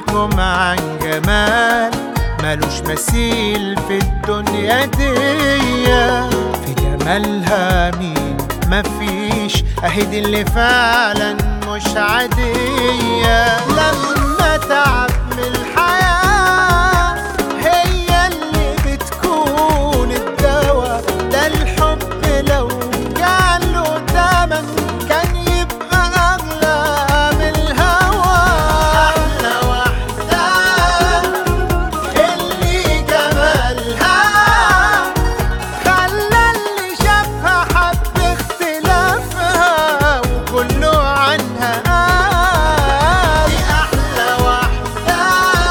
لكم عن جمال ملوش مثيل في الدنيا دي في جمالها مين مفيش اهي دي اللي فعلا مش عادية لما تعب من الحياة هي اللي بتكون الدواء ده الحب لو جاله تمن كان يبقى أغلى من الهوى أحلى واحدة اللي جمالها خلى اللي شافها حب اختلافها وكله عنها قال دي أحلى واحدة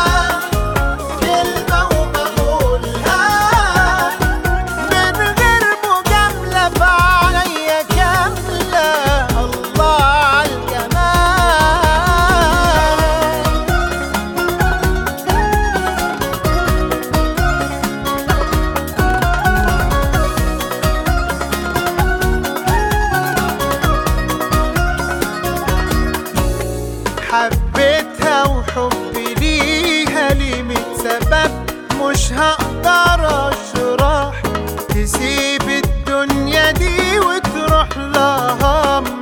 كلمة وبقولها من غير مجاملة بعينيا كاملة الله عالجمال حبيتها وحبي ليها ليه ميت سبب مش هقدر اشرح تسيب الدنيا دي وتروح لها